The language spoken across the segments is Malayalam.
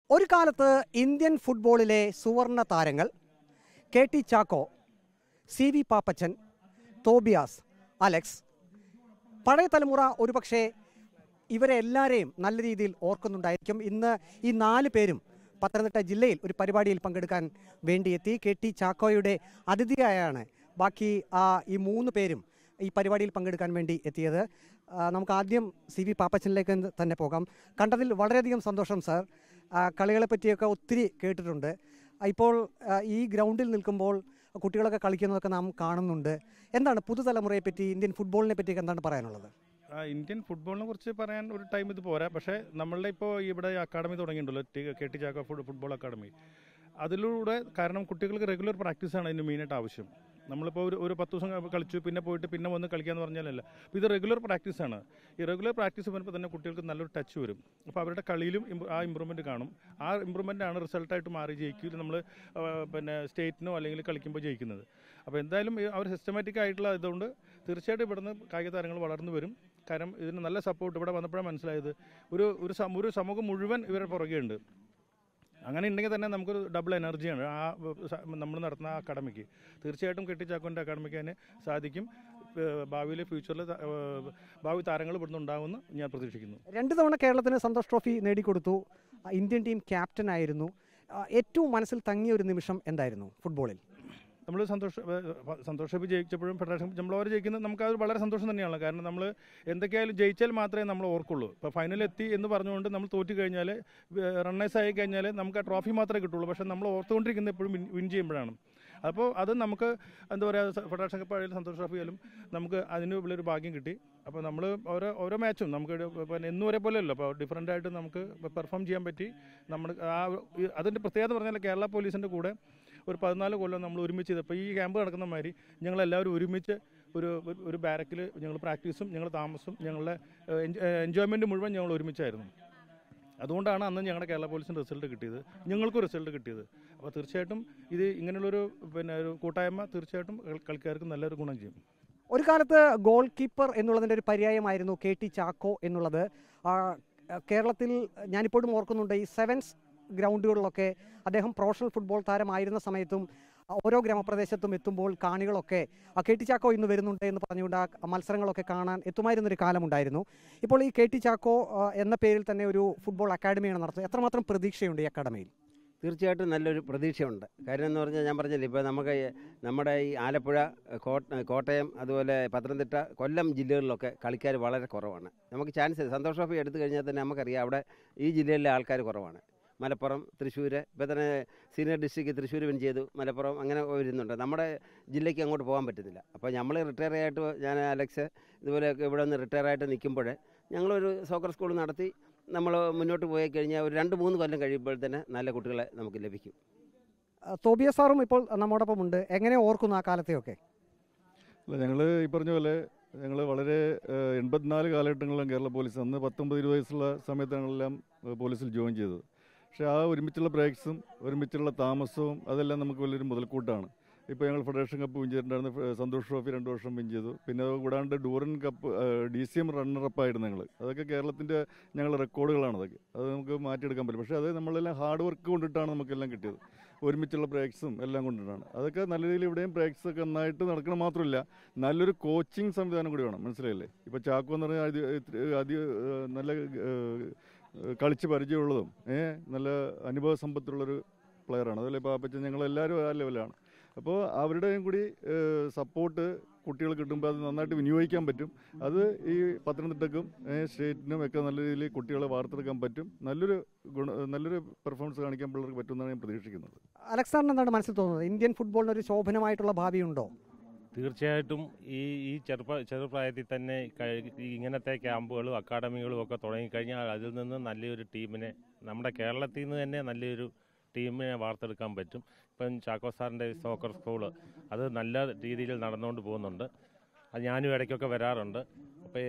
ഒരു കാലത്ത് ഇന്ത്യൻ ഫുട്ബോളിലെ സുവർണ താരങ്ങൾ K T Chacko C V Pappachan Tobias Alex പഴയ തലമുറ ഒരുപക്ഷെ ഇവരെ എല്ലാവരെയും നല്ല രീതിയിൽ ഓർക്കുന്നുണ്ടായിരിക്കും ഇന്ന് ഈ നാല് പേരും പത്തനംതിട്ട ജില്ലയിൽ ഒരു പരിപാടിയിൽ പങ്കെടുക്കാൻ വേണ്ടിയെത്തി കെ ടി ചാക്കോയുടെ അതിഥിയായാണ് ബാക്കി ആ ഈ മൂന്ന് പേരും ഈ പരിപാടിയിൽ പങ്കെടുക്കാൻ വേണ്ടി എത്തിയത് ആ, നമുക്ക് ആദ്യം സി വി പാപ്പച്ചനിലേക്ക് തന്നെ പോകാം കണ്ടതിൽ വളരെയധികം സന്തോഷം സാർ ആ, കളികളെ പറ്റിയൊക്കെ ഒത്തിരി കേട്ടിട്ടുണ്ട് ആ, ഇപ്പോൾ ആ, ഈ ഗ്രൗണ്ടിൽ നിൽക്കുമ്പോൾ കുട്ടികളൊക്കെ കളിക്കുന്നതൊക്കെ നാം കാണുന്നുണ്ട് എന്താണ് പുതുതലമുറയെ പറ്റി ഇന്ത്യൻ ഫുട്ബോളിനെ പറ്റിയൊക്കെ എന്താണ് പറയാനുള്ളത് ആ, ഇന്ത്യൻ ഫുട്ബോളിനെ കുറിച്ച് പറയാൻ ഒരു ടൈം ഇത് പോരാ പക്ഷേ നമ്മളുടെ ഇപ്പോൾ ഇവിടെ അക്കാഡമി തുടങ്ങിയിട്ടുണ്ടല്ലോ T- K T Chacko foot football academy അതിലൂടെ കാരണം കുട്ടികൾക്ക് റെഗുലർ പ്രാക്ടീസാണ് അതിന് മെയിനായിട്ട് ആവശ്യം നമ്മളിപ്പോൾ ഒരു ഒരു പത്ത് ദിവസം കളിച്ചു പിന്നെ പോയിട്ട് പിന്നെ വന്ന് കളിക്കാന്ന് പറഞ്ഞാലല്ല അപ്പോൾ ഇത് റെഗുലർ പ്രാക്ടീസാണ് ഈ റെഗുലർ പ്രാക്ടീസ് വരുമ്പോൾ തന്നെ കുട്ടികൾക്ക് നല്ലൊരു ടച്ച് വരും അപ്പോൾ അവരുടെ കളിയിലും ഇമ്പ് ആ ഇമ്പ്രൂവ്മെൻറ്റ് കാണും ആ ഇമ്പ്രൂവ്മെൻ്റ് ആണ് റിസൾട്ടായിട്ട് മാറി ജയിക്കും നമ്മൾ പിന്നെ സ്റ്റേറ്റിനോ അല്ലെങ്കിൽ കളിക്കുമ്പോൾ ജയിക്കുന്നത് അപ്പോൾ എന്തായാലും ഈ അവർ സിസ്റ്റമാറ്റിക് ആയിട്ടുള്ള ഇതുകൊണ്ട് തീർച്ചയായിട്ടും ഇവിടുന്ന് കായിക താരങ്ങൾ വളർന്നു വരും കാരണം ഇതിന് നല്ല സപ്പോർട്ട് ഇവിടെ വന്നപ്പോഴാണ് മനസ്സിലായത് ഒരു ഒരു സമ- ഒരു സമൂഹം മുഴുവൻ ഇവരുടെ പുറകെ ഉണ്ട് അങ്ങനെ ഉണ്ടെങ്കിൽ തന്നെ നമുക്കൊരു ഡബിൾ എനർജിയാണ് ആ നമ്മൾ നടത്തുന്ന ആ അക്കാഡമിക്ക് തീർച്ചയായിട്ടും കെട്ടിച്ചാക്കോൻ്റെ അക്കാഡമിക്ക് അതിന് സാധിക്കും ഏഹ് ഭാവിയിലെ ഫ്യൂച്ചറിൽ ഭാവി താരങ്ങൾ ഇവിടുന്ന് ഉണ്ടാകുമെന്ന് ഞാൻ പ്രതീക്ഷിക്കുന്നു രണ്ട് തവണ കേരളത്തിന് സന്തോഷ് ട്രോഫി നേടിക്കൊടുത്തു ആ, ഇന്ത്യൻ ടീം ക്യാപ്റ്റൻ ആയിരുന്നു ആ, ഏറ്റവും മനസ്സിൽ തങ്ങിയ ഒരു നിമിഷം എന്തായിരുന്നു ഫുട്ബോളിൽ നമ്മൾ സന്തോഷ സന്തോഷ് ട്രോഫി ജയിച്ചപ്പോഴും ഫെഡറേഷൻ നമ്മളവർ ജയിക്കുന്നത് നമുക്ക് അത് വളരെ സന്തോഷം തന്നെയാണ് കാരണം നമ്മൾ എന്തൊക്കെയായാലും ജയിച്ചാൽ മാത്രമേ നമ്മൾ ഓർക്കുള്ളൂ ഇപ്പോൾ ഫൈനൽ എത്തി എന്ന് പറഞ്ഞുകൊണ്ട് നമ്മൾ തോറ്റു കഴിഞ്ഞാൽ റണ്ണേഴ്സ് ആയി കഴിഞ്ഞാൽ നമുക്ക് ആ ട്രോഫി മാത്രമേ കിട്ടുള്ളൂ പക്ഷേ നമ്മൾ ഓർത്തുകൊണ്ടിരിക്കുന്നത് എപ്പോഴും വിൻ ചെയ്യുമ്പോഴാണ് അപ്പോൾ അത് നമുക്ക് എന്താ പറയുക ഫെഡറേഷൻ കപ്പ് ആയാലും സന്തോഷ് ട്രോഫി ആയാലും നമുക്ക് അതിന് ഉള്ളൊരു ഭാഗ്യം കിട്ടി അപ്പോൾ നമ്മൾ ഓരോ ഓരോ മാച്ചും നമുക്ക് ഒരു പിന്നെ എന്നും ഒരേ പോലെയല്ലോ അപ്പോൾ ഡിഫറൻ്റ് ആയിട്ട് നമുക്ക് പെർഫോം ചെയ്യാൻ പറ്റി നമ്മൾ ആ ഈ- അതിൻ്റെ പ്രത്യേകത പറഞ്ഞാൽ കേരള പോലീസിൻ്റെ കൂടെ ഒരു പതിനാല് കൊല്ലം നമ്മൾ ഒരുമിച്ച് ചെയ്തപ്പോൾ ഈ ക്യാമ്പ് നടക്കുന്ന മാതിരി ഞങ്ങളെല്ലാവരും ഒരുമിച്ച് ഒരു ഒരു- ഒരു ബാരക്കിൽ ഞങ്ങൾ പ്രാക്ടീസും ഞങ്ങൾ താമസം ഞങ്ങളുടെ എൻജോയ്മെൻറ്റ് മുഴുവൻ ഞങ്ങൾ ഒരുമിച്ചായിരുന്നു അതുകൊണ്ടാണ് അന്ന് ഞങ്ങളുടെ കേരള പോലീസിൻ്റെ റിസൾട്ട് കിട്ടിയത് ഞങ്ങൾക്കും റിസൾട്ട് കിട്ടിയത് അപ്പോൾ തീർച്ചയായിട്ടും ഇത് ഇങ്ങനെയുള്ളൊരു പിന്നെ ഒരു കൂട്ടായ്മ തീർച്ചയായിട്ടും കളി- കളിക്കാർക്ക് നല്ലൊരു ഗുണം ചെയ്യും ഒരു കാലത്ത് ഗോൾ കീപ്പർ എന്നുള്ളതിൻ്റെ ഒരു പര്യായമായിരുന്നു കെ ടി ചാക്കോ എന്നുള്ളത് ആ, കേരളത്തിൽ ഞാനിപ്പോഴും ഓർക്കുന്നുണ്ട് ഈ സെവൻസ് ഗ്രൗണ്ടുകളിലൊക്കെ അദ്ദേഹം പ്രൊഫഷണൽ ഫുട്ബോൾ താരമായിരുന്ന സമയത്തും ആ, ഓരോ ഗ്രാമപ്രദേശത്തും എത്തുമ്പോൾ കാണികളൊക്കെ ആ, കെ ടി ചാക്കോ ഇന്ന് വരുന്നുണ്ട് എന്ന് പറഞ്ഞുകൊണ്ട് ആ മത്സരങ്ങളൊക്കെ കാണാൻ എത്തുമായിരുന്നൊരു കാലമുണ്ടായിരുന്നു ഇപ്പോൾ ഈ കെ ടി ചാക്കോ ആ, എന്ന പേരിൽ തന്നെ ഒരു ഫുട്ബോൾ അക്കാഡമിയാണ് നടത്തുന്നത് എത്രമാത്രം പ്രതീക്ഷയുണ്ട് ഈ അക്കാഡമിയിൽ തീർച്ചയായിട്ടും നല്ലൊരു പ്രതീക്ഷയുണ്ട് കാര്യം എന്ന് പറഞ്ഞാൽ ഞാൻ പറഞ്ഞില്ലേ ഇപ്പോൾ നമുക്ക് ഈ നമ്മുടെ ഈ ആലപ്പുഴ കോട്ട- കോട്ടയം അതുപോലെ പത്തനംതിട്ട കൊല്ലം ജില്ലകളിലൊക്കെ കളിക്കാർ വളരെ കുറവാണ് നമുക്ക് ചാൻസ് സന്തോഷ് ട്രോഫി എടുത്തു കഴിഞ്ഞാൽ തന്നെ നമുക്കറിയാം അവിടെ ഈ ജില്ലയിലെ ആൾക്കാർ കുറവാണ് മലപ്പുറം തൃശ്ശൂർ ഇപ്പോൾ തന്നെ സീനിയർ ഡിസ്ട്രിക്ട് തൃശ്ശൂർ വിൻ ചെയ്തു മലപ്പുറം അങ്ങനെ വരുന്നുണ്ട് നമ്മുടെ ജില്ലയ്ക്ക് അങ്ങോട്ട് പോകാൻ പറ്റുന്നില്ല അപ്പോൾ നമ്മൾ റിട്ടയർ ആയിട്ട് ഞാൻ അലക്സ് ഇതുപോലെയൊക്കെ ഇവിടെ നിന്ന് റിട്ടയർ ആയിട്ട് നിൽക്കുമ്പോൾ ഞങ്ങളൊരു സോക്കർ സ്കൂൾ നടത്തി നമ്മൾ മുന്നോട്ട് പോയി കഴിഞ്ഞാൽ ഒരു രണ്ട് മൂന്ന് കൊല്ലം കഴിയുമ്പോൾ തന്നെ നല്ല കുട്ടികളെ നമുക്ക് ലഭിക്കും ആ, തോബിയ സാറും ഇപ്പോൾ നമ്മോടൊപ്പം ഉണ്ട് എങ്ങനെ ഓർക്കുന്നു ആ കാലത്തെയൊക്കെ അല്ല ഞങ്ങൾ ഈ പറഞ്ഞ പോലെ ഞങ്ങൾ വളരെ ഏഹ്, എൺപത്തിനാല് കാലഘട്ടങ്ങളിലും കേരള പോലീസ് അന്ന് പത്തൊമ്പത് ഇരുപത് വയസ്സുള്ള സമയത്താണ് എല്ലാം ഏഹ്, പോലീസിൽ ജോയിൻ ചെയ്തത് പക്ഷേ ആ ഒരുമിച്ചുള്ള ബ്രേക്സും ഒരുമിച്ചുള്ള താമസവും അതെല്ലാം നമുക്ക് വലിയൊരു മുതൽക്കൂട്ടാണ് ഇപ്പോൾ ഞങ്ങൾ ഫെഡറേഷൻ കപ്പ് വിൻ ചെയ്തിട്ടുണ്ടായിരുന്നു ഫെ- സന്തോഷ് ട്രോഫി രണ്ട് വർഷം വിൻ ചെയ്തു പിന്നെ അത് കൂടാണ്ട് Durand cup D C M runner up ആയിരുന്നു ഞങ്ങൾ അതൊക്കെ കേരളത്തിൻ്റെ ഞങ്ങളുടെ റെക്കോർഡുകളാണ് അതൊക്കെ അത് നമുക്ക് മാറ്റിയെടുക്കാൻ പറ്റും പക്ഷേ അത് നമ്മളെല്ലാം ഹാർഡ് വർക്ക് കൊണ്ടിട്ടാണ് നമുക്കെല്ലാം കിട്ടിയത് ഒരുമിച്ചുള്ള ബ്രേക്സും എല്ലാം കൊണ്ടിട്ടാണ് അതൊക്കെ നല്ല രീതിയിൽ ഇവിടെയും ബ്രേക്സ് ഒക്കെ നന്നായിട്ട് നടക്കണം മാത്രമല്ല നല്ലൊരു കോച്ചിങ് സംവിധാനം കൂടി വേണം മനസ്സിലായില്ലേ ഇപ്പോൾ ചാക്കോ എന്ന് പറഞ്ഞാൽ അതി അതി ഏഹ് നല്ല ഏഹ് കളിച്ച് പരിചയമുള്ളതും ഏഹ് നല്ല അനുഭവ സമ്പത്തുള്ളൊരു പ്ലെയറാണ് അതുപോലെ ഇപ്പോൾ അപ്പച്ചൻ ഞങ്ങളെല്ലാവരും ആ ലെവലാണ് അപ്പോൾ അവരുടെയും കൂടി സപ്പോർട്ട് കുട്ടികൾ കിട്ടുമ്പോൾ അത് നന്നായിട്ട് വിനിയോഗിക്കാൻ പറ്റും അത് ഈ പത്തനംതിട്ടക്കും ഏഹ് സ്റ്റേറ്റിനും ഒക്കെ നല്ല രീതിയിൽ കുട്ടികളെ വാർത്തെടുക്കാൻ പറ്റും നല്ലൊരു ഗുണ നല്ലൊരു പെർഫോമൻസ് കാണിക്കാൻ പിള്ളേർക്ക് പറ്റുമെന്നാണ് ഞാൻ പ്രതീക്ഷിക്കുന്നത് അലക്സാണ്ടർ എന്താണ് മനസ്സിൽ തോന്നുന്നത് ഇന്ത്യൻ ഫുട്ബോളിന് ഒരു ശോഭനമായിട്ടുള്ള ഭാവിയുണ്ടോ തീർച്ചയായിട്ടും ഈ ഈ ചെറുപ്പ ചെറുപ്രായത്തിൽ തന്നെ കഴി- ഈ ഇങ്ങനത്തെ ക്യാമ്പുകളും അക്കാഡമികളും ഒക്കെ തുടങ്ങിക്കഴിഞ്ഞാൽ അതിൽ നിന്ന് നല്ലൊരു ടീമിനെ നമ്മുടെ കേരളത്തിൽ നിന്ന് തന്നെ നല്ലൊരു ടീമിനെ വാർത്തെടുക്കാൻ പറ്റും ഇപ്പം ചാക്കോ സാറിൻ്റെ സോക്കർ സ്കൂള് അത് നല്ല രീതിയിൽ നടന്നുകൊണ്ട് പോകുന്നുണ്ട് അത് ഞാനും ഇടയ്ക്കൊക്കെ വരാറുണ്ട് അപ്പോൾ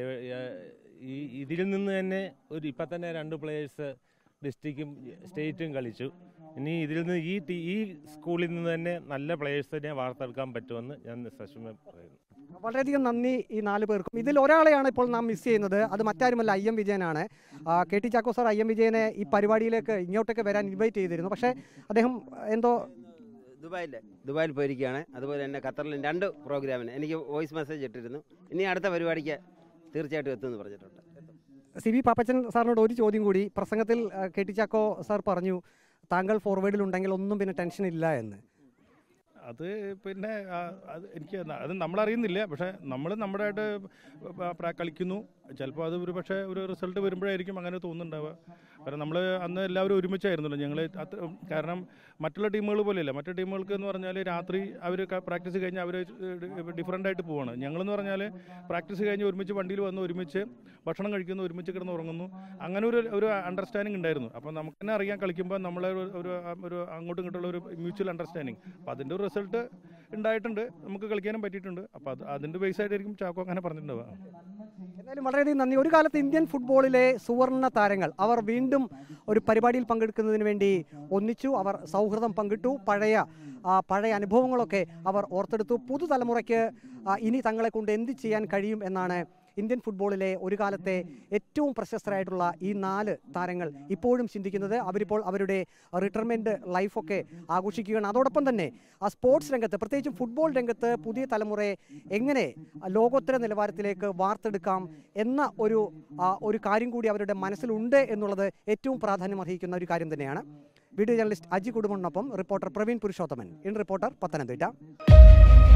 ഈ ഇതിൽ നിന്ന് തന്നെ ഒരു ഇപ്പം തന്നെ രണ്ട് പ്ലേയേഴ്സ് ഡിസ്ട്രിക്റ്റും സ്റ്റേറ്റും കളിച്ചു ഇനി ഇതിൽ നിന്ന് ഈ ടീ- ഈ സ്കൂളിൽ നിന്ന് തന്നെ നല്ല പ്ലേയേഴ്സിനെ വാർത്തെടുക്കാൻ പറ്റുമെന്ന് ഞാൻ സശ്മ പറയുന്നു വളരെയധികം നന്ദി ഈ നാല് പേർക്കും ഇതിൽ ഒരാളെയാണ് ഇപ്പോൾ നാം മിസ് ചെയ്യുന്നത് അത് മറ്റാരുമല്ല ഐ എം വിജയനാണ് ആ, K T Chacko sir I M വിജയനെ ഈ പരിപാടിയിലേക്ക് ഇങ്ങോട്ടേക്ക് വരാൻ ഇൻവൈറ്റ് ചെയ്തിരുന്നു പക്ഷേ അദ്ദേഹം എന്തോ ദുബായിൽ ദുബായിൽ പോയിരിക്കുകയാണ് അതുപോലെ തന്നെ ഖത്തറിലും രണ്ട് പ്രോഗ്രാമിന് എനിക്ക് വോയിസ് മെസ്സേജ് ഇട്ടിരുന്നു ഇനി അടുത്ത പരിപാടിക്ക് തീർച്ചയായിട്ടും എത്തുമെന്ന് പറഞ്ഞിട്ടുണ്ട് സി വി പാപ്പച്ചൻ സാറിനോട് ഒരു ചോദ്യം കൂടി പ്രസംഗത്തിൽ ആ, കെ ടി ചാക്കോ സാർ പറഞ്ഞു താങ്കൾ ഫോർവേഡിലുണ്ടെങ്കിൽ ഒന്നും പിന്നെ ടെൻഷൻ ഇല്ല എന്ന് അത് പിന്നെ ആ, അത് എനിക്ക് ന- അത് നമ്മളറിയുന്നില്ല പക്ഷേ നമ്മൾ നമ്മുടെയായിട്ട് പ- പ്ര- കളിക്കുന്നു ചിലപ്പോൾ അത് ഒരു പക്ഷേ ഒരു റിസൾട്ട് വരുമ്പോഴായിരിക്കും അങ്ങനെ തോന്നുന്നുണ്ടാവുക കാരണം നമ്മൾ അന്ന് എല്ലാവരും ഒരുമിച്ചായിരുന്നല്ലോ ഞങ്ങൾ കാരണം മറ്റുള്ള ടീമുകൾ പോലെയല്ല മറ്റു ടീമുകൾക്ക് എന്ന് പറഞ്ഞാൽ രാത്രി അവർ പ്രാക്ടീസ് കഴിഞ്ഞ് അവർ ഡിഫറൻ്റ് ആയിട്ട് പോവാണ് ഞങ്ങളെന്ന് പറഞ്ഞാൽ പ്രാക്ടീസ് കഴിഞ്ഞ് ഒരുമിച്ച് വണ്ടിയിൽ വന്ന് ഒരുമിച്ച് ഭക്ഷണം കഴിക്കുന്നു ഒരുമിച്ച് കിടന്ന് ഉറങ്ങുന്നു അങ്ങനെ ഒരു ഒരു അണ്ടർസ്റ്റാൻഡിങ് ഉണ്ടായിരുന്നു അപ്പോൾ നമുക്ക് തന്നെ അറിയാൻ കളിക്കുമ്പോൾ നമ്മളെ ഒരു ഒരു ഒരു അങ്ങോട്ടും ഇങ്ങോട്ടുള്ള ഒരു മ്യൂച്വൽ അണ്ടർസ്റ്റാൻഡിങ് അപ്പോൾ അതിൻ്റെ ഒരു റിസൾട്ട് ഉണ്ടായിട്ടുണ്ട് നമുക്ക് കളിക്കാനും പറ്റിയിട്ടുണ്ട് അപ്പോൾ അത് അതിൻ്റെ ബേസ് ആയിട്ടായിരിക്കും ചാക്കോ അങ്ങനെ പറഞ്ഞിട്ടുണ്ടാവുക എന്തായാലും വളരെയധികം നന്ദി ഒരു കാലത്ത് ഇന്ത്യൻ ഫുട്ബോളിലെ സുവർണ താരങ്ങൾ അവർ വീണ്ടും ഒരു പരിപാടിയിൽ പങ്കെടുക്കുന്നതിന് വേണ്ടി ഒന്നിച്ചു അവർ സൗഹൃദം പങ്കിട്ടു പഴയ ആ, പഴയ അനുഭവങ്ങളൊക്കെ അവർ ഓർത്തെടുത്തു പുതുതലമുറയ്ക്ക് ആ, ഇനി തങ്ങളെ കൊണ്ട് എന്ത് ചെയ്യാൻ കഴിയും എന്നാണ് ഇന്ത്യൻ ഫുട്ബോളിലെ ഒരു കാലത്തെ ഏറ്റവും പ്രശസ്തരായിട്ടുള്ള ഈ നാല് താരങ്ങൾ ഇപ്പോഴും ചിന്തിക്കുന്നത് അവരിപ്പോൾ അവരുടെ റിട്ടയർമെൻറ്റ് ലൈഫൊക്കെ ആഘോഷിക്കുകയാണ് അതോടൊപ്പം തന്നെ ആ സ്പോർട്സ് രംഗത്ത് പ്രത്യേകിച്ചും ഫുട്ബോൾ രംഗത്ത് പുതിയ തലമുറയെ എങ്ങനെ ലോകോത്തര നിലവാരത്തിലേക്ക് വാർത്തെടുക്കാം എന്ന ഒരു ആ, ഒരു കാര്യം കൂടി അവരുടെ മനസ്സിലുണ്ട് എന്നുള്ളത് ഏറ്റവും പ്രാധാന്യം അർഹിക്കുന്ന ഒരു കാര്യം തന്നെയാണ് വീഡിയോ ജേർണലിസ്റ്റ് അജി കുടുംബനൊപ്പം reporter Praveen Purushothaman in reporter Pathanamthitta